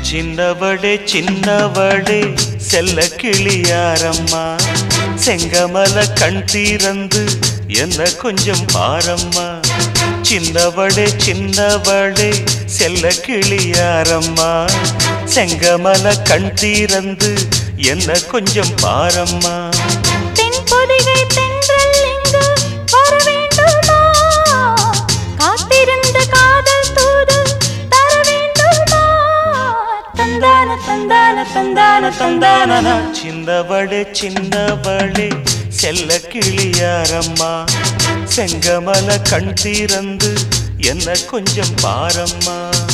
சின்னவளே சின்னவளே செல்ல கிளியாரம்மா செங்கமல கண் தீரந்து என்ன கொஞ்சம் பாரம்மா சின்னவளே சின்னவளே செல்ல கிளியாரம்மா செங்கமல கண் தீரந்து என்ன கொஞ்சம் பாரம்மா தென் பொதிகை தென்றல் இங்கு வர வேண்டுமா காத்திருந்த காதல் தூது தர வேண்டுமா தந்தான தந்தான தந்தான தந்தான சின்னவளே சின்னவளே செல்ல கிளியாரம்மா செங்கமல கண் தீரந்து என்ன கொஞ்சம் பாரம்மா